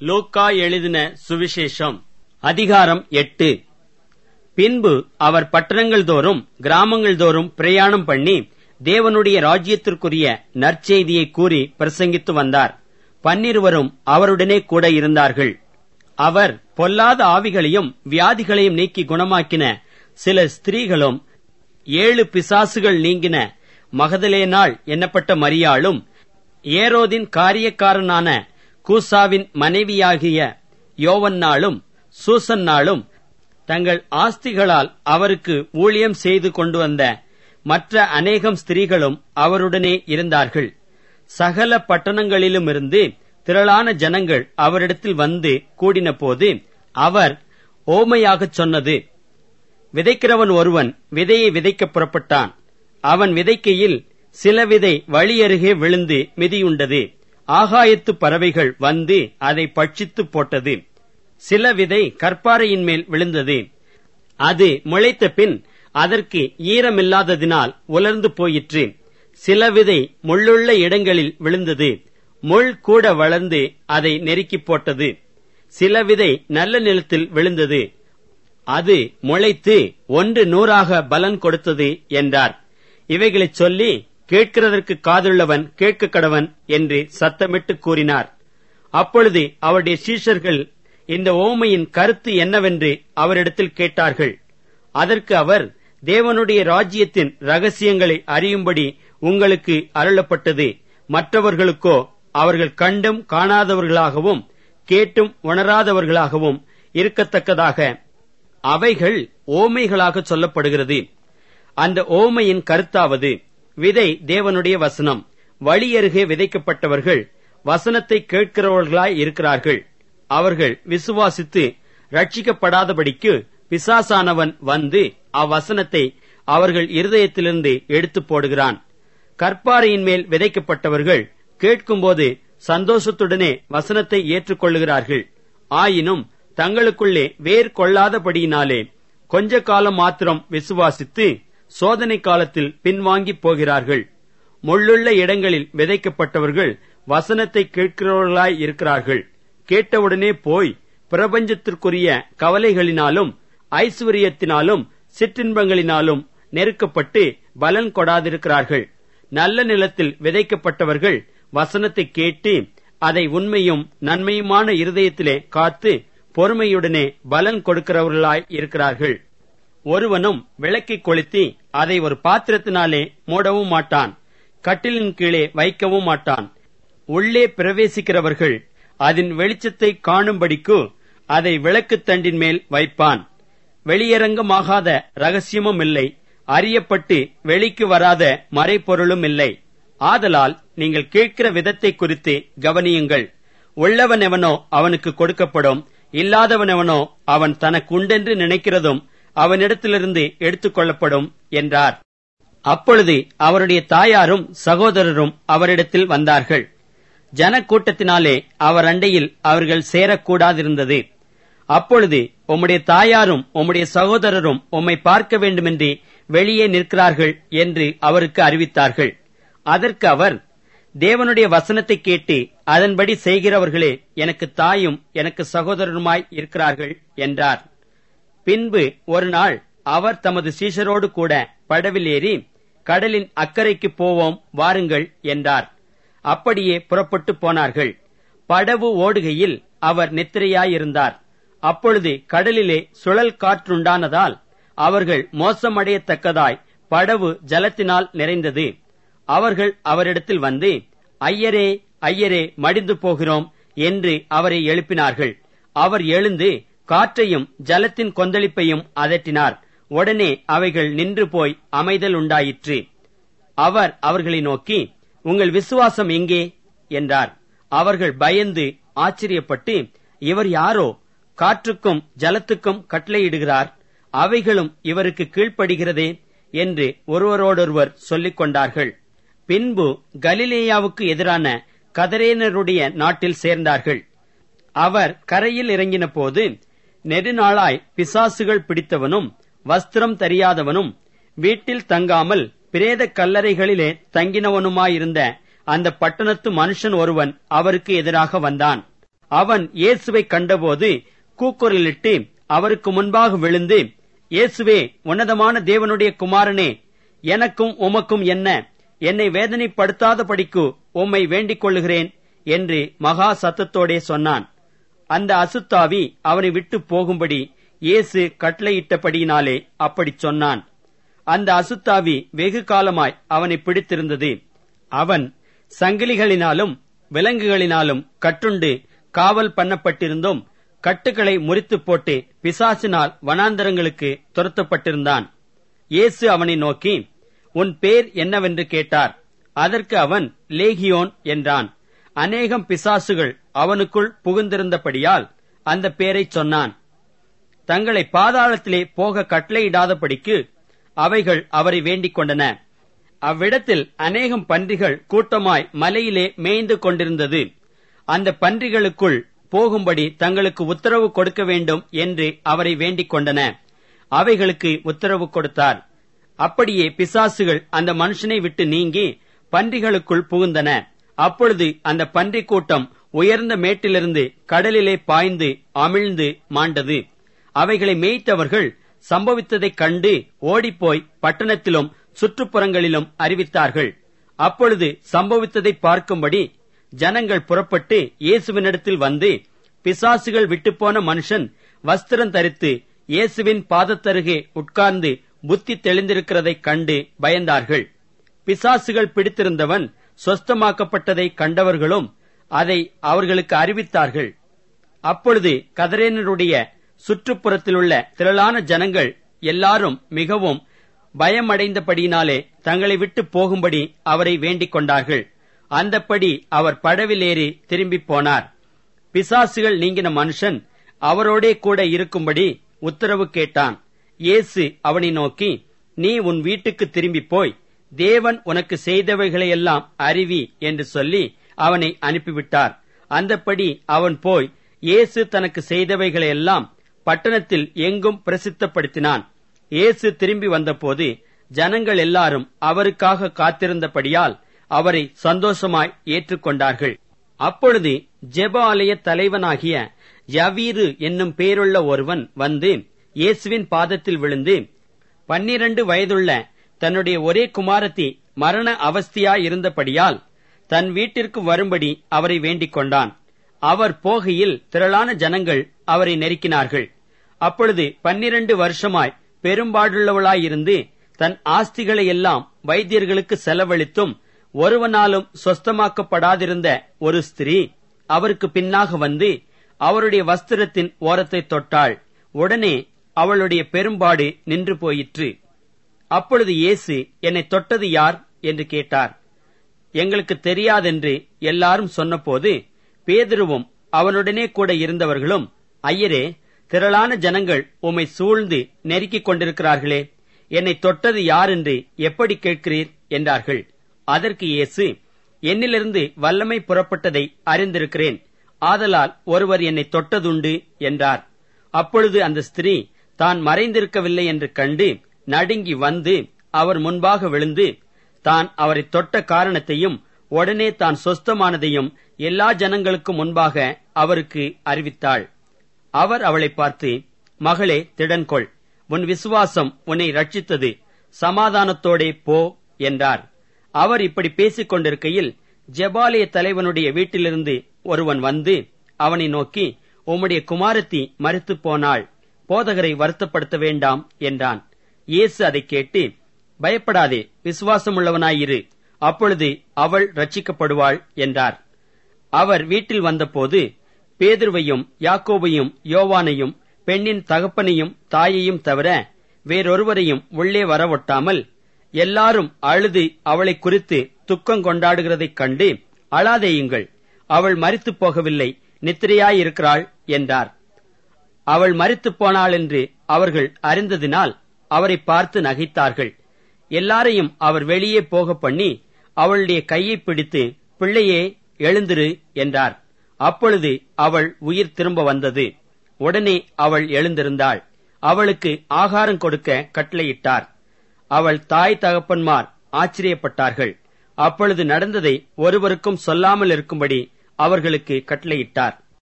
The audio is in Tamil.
லூக்கா எழுதின சுவிசேஷம் அதிகாரம் எட்டு பின்பு அவர் பட்டணங்கள் தோறும் கிராமங்கள் தோறும் பிரயாணம் பண்ணி தேவனுடைய ராஜ்யத்திற்குரிய நற்செய்தியை கூறி பிரசங்கித்து வந்தார் பன்னிருவரும் அவருடனே கூட இருந்தார்கள் அவர் பொல்லாத ஆவிகளையும் வியாதிகளையும் நீக்கி குணமாக்கின சில ஸ்திரீகளும் ஏழு பிசாசுகள் நீங்கின மகதலேனாள் என்னப்பட்ட மரியாளும் ஏரோதின் காரியக்காரனான கூசாவின் மனைவியாகிய யோவன்னாளும் சூசன்னாளும் தங்கள் ஆஸ்திகளால் அவருக்கு ஊழியம் செய்து கொண்டு வந்த மற்ற அநேகம் ஸ்திரீகளும் அவருடனே இருந்தார்கள் சகல பட்டணங்களிலுமிருந்து திரளான ஜனங்கள் அவரிடத்தில் வந்து கூடினபோது அவர் ஓமையாகச் சொன்னது விதைக்கிறவன் ஒருவன் விதையை விதைக்கப் புறப்பட்டான் அவன் விதைக்கையில் சில விதை வழியருகே விழுந்து மிதியுண்டது ஆகாயத்து பறவைகள் வந்து அதை பட்சித்து போட்டது சில விதை கற்பாறையின் மேல் விழுந்தது அது முளைத்த பின் அதற்கு ஈரமில்லாததினால் உலர்ந்து போயிற்று சில விதை முள்ளுள்ள இடங்களில் விழுந்தது முள் கூட வளர்ந்து அதை நெருக்கிப் போட்டது சில விதை நல்ல நிலத்தில் விழுந்தது அது முளைத்து ஒன்று நூறாக பலன் கொடுத்தது என்றார் இவைகளைச் சொல்லி கேட்கிறதற்கு காதுள்ளவன் கேட்க கடவன் என்று சத்தமிட்டு கூறினார் அப்பொழுது அவருடைய சீஷர்கள் இந்த ஓமையின் கருத்து என்னவென்று அவரிடத்தில் கேட்டார்கள் அதற்கு அவர் தேவனுடைய ராஜ்யத்தின் ரகசியங்களை அறியும்படி உங்களுக்கு அருளப்பட்டது மற்றவர்களுக்கோ அவர்கள் கண்டும் காணாதவர்களாகவும் கேட்டும் உணராதவர்களாகவும் இருக்கத்தக்கதாக அவைகள் ஓமைகளாக சொல்லப்படுகிறது அந்த ஓமையின் கருத்தாவது விதை தேவனுடைய வசனம் வழியருகே விதைக்கப்பட்டவர்கள் வசனத்தை கேட்கிறவர்களாய் இருக்கிறார்கள் அவர்கள் விசுவாசித்து ரட்சிக்கப்படாதபடிக்கு பிசாசானவன் வந்து அவ்வசனத்தை அவர்கள் இருதயத்திலிருந்து எடுத்து போடுகிறான் கற்பாறையின் மேல் விதைக்கப்பட்டவர்கள் கேட்கும்போது சந்தோஷத்துடனே வசனத்தை ஏற்றுக்கொள்ளுகிறார்கள் ஆயினும் தங்களுக்குள்ளே வேர் கொள்ளாதபடியினாலே கொஞ்ச காலம் மாத்திரம் விசுவாசித்து சோதனை காலத்தில் பின்வாங்கி போகிறார்கள் முள்ளுள்ள இடங்களில் விதைக்கப்பட்டவர்கள் வசனத்தை கேட்கிறவர்களாய் இருக்கிறார்கள் கேட்டவுடனே போய் பிரபஞ்சத்திற்குரிய கவலைகளினாலும் ஐஸ்வர்யத்தினாலும் சிற்றின்பங்களினாலும் நெருக்கப்பட்டு பலன் கொடாதிருக்கிறார்கள் நல்ல நிலத்தில் விதைக்கப்பட்டவர்கள் வசனத்தை கேட்டு அதை உண்மையும் நன்மையுமான இருதயத்திலே காத்து பொறுமையுடனே பலன் கொடுக்கிறவர்களாய் இருக்கிறார்கள் ஒருவனும் விளக்கை கொளுத்தி அதை ஒரு பாத்திரத்தினாலே மூடவும் மாட்டான் கட்டிலின் கீழே வைக்கவும் மாட்டான் உள்ளே பிரவேசிக்கிறவர்கள் அதன் வெளிச்சத்தை காணும்படிக்கு அதை விளக்குத் தண்டின் மேல் வைப்பான் வெளியரங்கமாகாத ரகசியமும் இல்லை அறியப்பட்டு வெளிக்கு வராத மறைப்பொருளும் இல்லை ஆதலால் நீங்கள் கேட்கிற விதத்தை குறித்து கவனியுங்கள் உள்ளவன் எவனோ அவனுக்கு கொடுக்கப்படும் இல்லாதவன் எவனோ அவன் தனக்கு உண்டென்று நினைக்கிறதும் அவனிடத்திலிருந்து எடுத்துக் கொள்ளப்படும் என்றார் அப்பொழுது அவருடைய தாயாரும் சகோதரரும் அவரிடத்தில் வந்தார்கள் ஜனக்கூட்டத்தினாலே அவர் அண்டையில் அவர்கள் சேரக்கூடாதிருந்தது அப்பொழுது உம்முடைய தாயாரும் உம்முடைய சகோதரரும் உம்மை பார்க்க வேண்டுமென்று வெளியே நிற்கிறார்கள் என்று அவருக்கு அறிவித்தார்கள் அதற்கு அவர் தேவனுடைய வசனத்தை கேட்டு அதன்படி செய்கிறவர்களே எனக்கு தாயும் எனக்கு சகோதரருமாய் இருக்கிறார்கள் என்றார் பின்பு ஒரு நாள் அவர் தமது சீஷரோடு கூட படவில் ஏறி கடலின் அக்கறைக்கு போவோம் வாருங்கள் என்றார் அப்படியே புறப்பட்டு போனார்கள் படவு ஓடுகையில் அவர் நித்திரையாயிருந்தார் அப்பொழுது கடலிலே சுழல் காற்றுண்டானதால் அவர்கள் மோசமடையத்தக்கதாய் படவு ஜலத்தினால் நிறைந்தது அவர்கள் அவரிடத்தில் வந்து ஐயரே ஐயரே மடிந்து போகிறோம் என்று அவரை எழுப்பினார்கள் அவர் எழுந்து காற்றையும் ஜலத்தின் கொந்தளிப்பையும் அதட்டினார் உடனே அவைகள் நின்று போய் அமைதல் உண்டாயிற்று அவர் அவர்களை நோக்கி உங்கள் விசுவாசம் எங்கே என்றார் அவர்கள் பயந்து ஆச்சரியப்பட்டு இவர் யாரோ காற்றுக்கும் ஜலத்துக்கும் கட்டளையிடுகிறார் அவைகளும் இவருக்கு கீழ்ப்படுகிறதே என்று ஒருவரோடொருவர் சொல்லிக் கொண்டார்கள் பின்பு கலிலேயாவுக்கு எதிரான கதரேனருடைய நாட்டில் சேர்ந்தார்கள் அவர் கரையில் இறங்கின போது நெடுநாளாய் பிசாசுகள் பிடித்தவனும் வஸ்திரம் தெரியாதவனும் வீட்டில் தங்காமல் பிரேத கல்லறைகளிலே தங்கினவனுமாயிருந்த அந்த பட்டணத்து மனுஷன் ஒருவன் அவருக்கு எதிராக வந்தான் அவன் இயேசுவை கண்டபோது கூக்குரலிட்டு அவருக்கு முன்பாக விழுந்து இயேசுவே உன்னதமான தேவனுடைய குமாரனே எனக்கும் உமக்கும் என்ன என்னை வேதனைப்படுத்தாதபடிக்கு உம்மை வேண்டிக் கொள்ளுகிறேன் என்று மகா சத்தத்தோடே சொன்னான் அந்த அசுத்தாவி அவனை விட்டு போகும்படி இயேசு கட்டளையிட்டபடியினாலே அப்படிச் சொன்னான் அந்த அசுத்தாவி வெகு காலமாய் அவனை பிடித்திருந்தது அவன் சங்கிலிகளினாலும் விலங்குகளினாலும் கட்டுண்டு காவல் பண்ணப்பட்டிருந்தும் கட்டுகளை முறித்து போட்டு பிசாசினால் வனாந்தரங்களுக்கு துரத்தப்பட்டிருந்தான் இயேசு அவனை நோக்கி உன் பேர் என்னவென்று கேட்டார் அதற்கு அவன் லேகியோன் என்றான் அநேகம் பிசாசுகள் அவனுக்குள் புகுந்திருந்தபடியால் அந்த பேரைச் சொன்னான் தங்களை பாதாளத்திலே போக கட்டளையிடாதபடிக்கு அவைகள் அவரை வேண்டிக் கொண்டன அவ்விடத்தில் அநேகம் பன்றிகள் கூட்டமாய் மலையிலே மேய்ந்து கொண்டிருந்தது அந்த பன்றிகளுக்குள் போகும்படி தங்களுக்கு உத்தரவு கொடுக்க வேண்டும் என்று அவரை வேண்டிக் கொண்டன அவைகளுக்கு உத்தரவு கொடுத்தார் அப்படியே பிசாசுகள் அந்த மனுஷனை விட்டு நீங்கி பன்றிகளுக்குள் புகுந்தன அப்பொழுது அந்த பன்றி கூட்டம் உயர்ந்த மேட்டிலிருந்து கடலிலே பாய்ந்து அமிழ்ந்து மாண்டது அவைகளை மேய்த்தவர்கள் சம்பவித்ததைக் கண்டு ஓடிப்போய் பட்டணத்திலும் சுற்றுப்புறங்களிலும் அறிவித்தார்கள் அப்பொழுது சம்பவித்ததை பார்க்கும்படி ஜனங்கள் புறப்பட்டு இயேசுவினிடத்தில் வந்து பிசாசுகள் விட்டுப்போன மனுஷன் வஸ்திரம் தரித்து இயேசுவின் பாதத்தருகே உட்கார்ந்து புத்தி தெளிந்திருக்கிறதைக் கண்டு பயந்தார்கள் பிசாசுகள் பிடித்திருந்தவன் சொஸ்தமாக்கப்பட்டதை கண்டவர்களும் அதை அவர்களுக்கு அறிவித்தார்கள் அப்பொழுது கதரேனருடைய சுற்றுப்புறத்திலுள்ள திரளான ஜனங்கள் எல்லாரும் மிகவும் பயமடைந்தபடியினாலே தங்களை விட்டு போகும்படி அவரை வேண்டிக் கொண்டார்கள் அந்தப்படி அவர் படவிலேறி திரும்பிப் போனார் பிசாசுகள் நீங்கின மனுஷன் அவரோடே கூட இருக்கும்படி உத்தரவு கேட்டான் இயேசு அவனை நோக்கி நீ உன் வீட்டுக்கு திரும்பி போய் தேவன் உனக்கு செய்தவைகளையெல்லாம் அறிவி என்று சொல்லி அவனை அனுப்பிவிட்டார் அந்தப்படி அவன் போய் இயேசு தனக்கு செய்தவைகளையெல்லாம் பட்டணத்தில் எங்கும் பிரசித்தப்படுத்தினான் இயேசு திரும்பி வந்தபோது ஜனங்கள் எல்லாரும் அவருக்காக காத்திருந்தபடியால் அவரை சந்தோஷமாய் ஏற்றுக்கொண்டார்கள் அப்பொழுது ஜெப ஆலய தலைவனாகிய யவீரு என்னும் பேருள்ள ஒருவன் வந்து இயேசுவின் பாதத்தில் விழுந்து பன்னிரண்டு வயதுள்ள தன்னுடைய ஒரே குமாரத்தி மரண அவஸ்தியாயிருந்தபடியால் தன் வீட்டிற்கு வரும்படி அவரை வேண்டிக் கொண்டான் அவர் போகையில் திரளான ஜனங்கள் அவரை நெருக்கினார்கள் அப்பொழுது பன்னிரண்டு வருஷமாய் பெரும்பாடுள்ளவளாயிருந்து தன் ஆஸ்திகளை எல்லாம் வைத்தியர்களுக்கு செலவழித்தும் ஒருவனாலும் சொஸ்தமாக்கப்படாதிருந்த ஒரு ஸ்திரீ அவருக்கு பின்னாக வந்து அவருடைய வஸ்திரத்தின் ஓரத்தை தொட்டாள் உடனே அவளுடைய பெரும்பாடு நின்று போயிற்று அப்பொழுது இயேசு என்னை தொட்டது யார் என்று கேட்டார் எங்களுக்கு தெரியாதென்று எல்லாரும் சொன்னபோது பேதுருவும் அவனுடனே கூட இருந்தவர்களும் ஐயரே திரளான ஜனங்கள் உம்மை சூழ்ந்து நெருக்கிக் கொண்டிருக்கிறார்களே என்னை தொட்டது யார் என்று எப்படி கேட்கிறீர் என்றார்கள் அதற்கு இயேசு என்னிலிருந்து வல்லமை புறப்பட்டதை அறிந்திருக்கிறேன் ஆதலால் ஒருவர் என்னை தொட்டதுண்டு என்றார் அப்பொழுது அந்த ஸ்திரீ தான் மறைந்திருக்கவில்லை என்று கண்டு நடுங்கி வந்து அவர் முன்பாக விழுந்து தான் அவரை தொட்ட காரணத்தையும் உடனே தான் சொஸ்தமானதையும் எல்லா ஜனங்களுக்கும் முன்பாக அவருக்கு அறிவித்தாள் அவர் அவளை பார்த்து மகளே திடன்கொள் உன் விசுவாசம் உன்னை ரட்சித்தது சமாதானத்தோடே போ என்றார் அவர் இப்படி பேசிக் கொண்டிருக்கையில் ஜெபாலய தலைவனுடைய வீட்டிலிருந்து ஒருவன் வந்து அவனை நோக்கி உம்முடைய குமாரத்தி மறித்துப் போனாள் போதகரை வருத்தப்படுத்த வேண்டாம் என்றான் இயேசு அதைக் கேட்டு பயப்படாதே விசுவாசமுள்ளவனாயிரு அப்பொழுது அவள் ரட்சிக்கப்படுவாள் என்றார் அவர் வீட்டில் வந்தபோது பேதுருவையும் யாக்கோபையும் யோவானையும் பெண்ணின் தகப்பனையும் தாயையும் தவிர வேறொருவரையும் உள்ளே வரவொட்டாமல் எல்லாரும் அழுது அவளை குறித்து துக்கம் கொண்டாடுகிறதைக் கண்டு அழாதேயுங்கள் அவள் மறித்துப் போகவில்லை நித்திரையாயிருக்கிறாள் என்றார் அவள் மறித்துப் போனாள் என்று அவர்கள் அறிந்ததினால் அவரை பார்த்து நகைத்தார்கள் எல்லாரையும் அவர் வெளியே போக பண்ணி அவளுடைய கையை பிடித்து பிள்ளையே எழுந்திரு என்றார் அப்பொழுது அவள் உயிர் திரும்ப வந்தது உடனே அவள் எழுந்திருந்தாள் அவளுக்கு ஆகாரம் கொடுக்க கட்டளையிட்டார் அவள் தாய் தகப்பன்மார் ஆச்சரியப்பட்டார்கள் அப்பொழுது நடந்ததை ஒருவருக்கும் சொல்லாமல் இருக்கும்படி அவர்களுக்கு கட்டளையிட்டார்